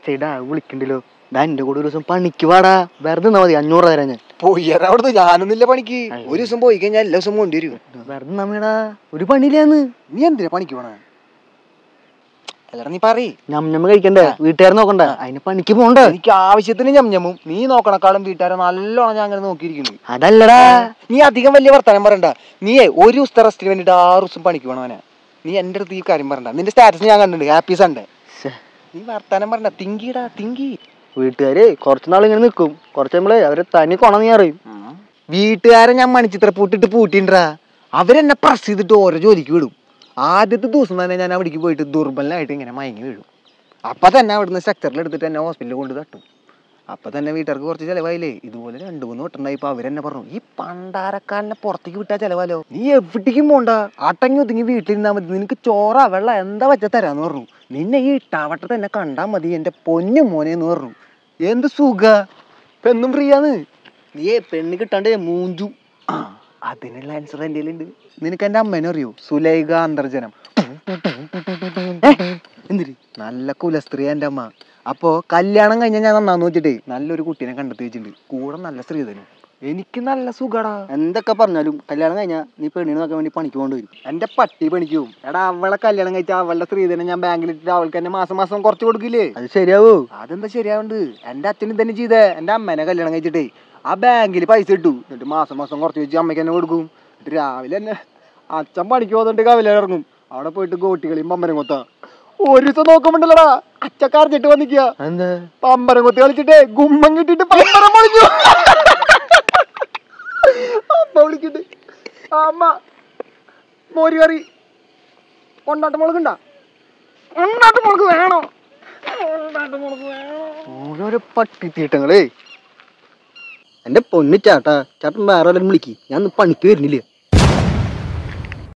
ചേട്ടാ വിളിക്കണ്ടല്ലോ ഞാൻ എന്റെ കൂടെ ഒരു ദിവസം പണിക്ക് വാടാ വെറുതെ നിന്നാ മതി അഞ്ഞൂറ് തരാം ഞാൻ പോയിരാ അവിടുന്ന് ഞാനൊന്നുമില്ല പണിക്ക് ഒരു ദിവസം പോയി കഴിഞ്ഞാൽ എല്ലാ ദിവസം കൊണ്ടുവരും വെറുതെ നമ്മടാ ഒരു പണിയില്ലാന്ന് നീ എന്തിനാ പണിക്ക് പോണേ അല്ലടാ നീ പറയ് ഞം ഞമ്മ കഴിക്കണ്ടേ വീട്ടുകാരെ നോക്കണ്ട അതിന് പണിക്ക് പോണ്ടേ എനിക്ക് ആവശ്യത്തിന് ഞമ്മഞ്ഞമ്മും നീ നോക്കണക്കാളും വീട്ടുകാരെ നല്ലോണം ഞാൻ അങ്ങനെ നോക്കിയിരിക്കുന്നു അതല്ലടാ നീ അധികം വലിയ വർത്തമാനം പറയണ്ട നീയേ ഒരു ദിവസത്തെ റെസ്റ്റിന് വേണ്ടിട്ട് ആറ് ദിവസം പണിക്ക് പോണവനെ നീ എൻ്റെ അടുത്ത് ഈ കാര്യം പറയണ്ട നിന്റെ സ്റ്റാറ്റസ് ഞാൻ കണ്ടിട്ടുണ്ട് ഹാപ്പി സൺഡേ ശ്ശെ. നീ വർത്താനം പറയണ്ട തിങ്കിടാ തിങ്കി വീട്ടുകാര് കുറച്ച് നാൾ ഇങ്ങനെ നിൽക്കും കുറച്ച് നമ്മളെ അവരെ തനി കൊണ നീ അറിയും വീട്ടുകാരെ ഞാൻ മണിച്ചിത്ര പൂട്ടിട്ട് പൂട്ടിണ്ടാ അവരെന്നെ പ്രസ് ചെയ്തിട്ട് ഓരോ ജോലിക്ക് വിടും ആദ്യത്തെ ദിവസം തന്നെ ഞാൻ അവിടേക്ക് പോയിട്ട് ദുർബലനായിട്ട് ഇങ്ങനെ മയങ്ങി വീഴും അപ്പൊ തന്നെ അവിടുന്ന് സ്ട്രക്ചറിൽ എടുത്തിട്ട് എന്നെ ഹോസ്പിറ്റലിൽ കൊണ്ട് തട്ടും അപ്പൊ തന്നെ വീട്ടുകാർക്ക് കുറച്ച് ചിലവായില്ലേ ഇതുപോലെ രണ്ടു മൂന്ന് വട്ടുണ്ടായിപ്പോ അവരെന്നെ പറഞ്ഞു ഈ പണ്ടാരക്കാരനെ പുറത്തേക്ക് വിട്ടാ ചിലവാലോ നീ എവിടേക്കും പോണ്ട അട്ടങ്ങി ഒതുങ്ങി വീട്ടിലിരുന്നാ മതി നിനക്ക് ചോറ വെള്ളം എന്താ വെച്ചാ തരാന്ന് പറഞ്ഞു നിന്നെ ഈ ഇട്ടാവട്ടത്ത് എന്നെ കണ്ടാ മതി എന്റെ പൊന്നു മോനെ എന്ന് പറഞ്ഞു എന്ത് സുഖ ഇപ്പൊ എന്നും ഫ്രീയാന്ന് നീ പെണ്ണ് കിട്ടാണ്ട് മൂഞ്ചു ആ, അതിനുള്ള ആൻസർ എൻ്റെ ഉണ്ട് നിനക്ക് എൻ്റെ അമ്മേനെ അറിയോ സുലൈഖ അന്തർജനം എന്തിരി നല്ല കുലസ്ത്രീ എൻ്റെ അമ്മ അപ്പോ കല്യാണം കഴിഞ്ഞാൽ ഞാൻ നന്നാന്ന് വെച്ചിട്ടേ നല്ലൊരു കുട്ടീനെ കണ്ടെത്തി വെച്ചിട്ടുണ്ട് കൂടെ നല്ല സ്ത്രീധനും എനിക്ക് നല്ല സുഖടാ എന്തൊക്കെ പറഞ്ഞാലും കല്യാണം കഴിഞ്ഞാ നീ പെണ്ണിനെ നോക്കാൻ വേണ്ടി പണിക്ക് പോകേണ്ടി വരും എൻ്റെ പട്ടി പണിക്കും എടാ അവളെ കല്യാണം കഴിച്ചാൽ അവളുടെ സ്ത്രീധനം ഞാൻ ബാങ്കിൽ ഇട്ടിട്ട് അവൾക്ക് എന്നെ മാസം മാസം കുറച്ച് കൊടുക്കില്ലേ അത് ശരിയാവോ അതെന്താ ശരിയാവുണ്ട് എൻ്റെ അച്ഛനും തന്നെ ചെയ്തേ എൻ്റെ അമ്മേനെ കല്യാണം കഴിച്ചിട്ടേ ആ ബാങ്കിൽ പൈസ ഇട്ടു എന്നിട്ട് മാസം മാസം കുറച്ച് വെച്ച് അമ്മയ്ക്ക് തന്നെ കൊടുക്കും എന്നിട്ട് രാവിലെ തന്നെ അച്ഛൻ പണിക്ക് പോകുന്നുണ്ട് കവല ഇറങ്ങും അവിടെ പോയിട്ട് ഗോട്ടികളിയും പമ്പരം കൊത്ത ഒരു ദിവസം നോക്കുമ്പോണ്ടല്ലടാ അച്ചക്കാർച്ചിട്ട് വന്നിക്കുക എന്താ പമ്പരം കൊത്തി കളിച്ചിട്ടേ ഗുമ്മം കിട്ടിട്ട് പമ്പരം പൊളിഞ്ഞു അമ്മ വിളിക്കട്ട് അമ്മ മോര് കറി കൊണ്ടാട്ട മുളക് ഉണ്ടാ കൊണ്ടാട്ട മുളക് വേണോ കൊണ്ടാട്ട മുളക് വേണോ ഓരോരോ പട്ടിത്തീട്ടങ്ങളേ എന്റെ പൊന്നു ചേട്ടാ ചേട്ടൻ വേറെ വല്ലതും വിളിക്ക് ഞാൻ ഇന്ന് പണിക്ക് വരുന്നില്ല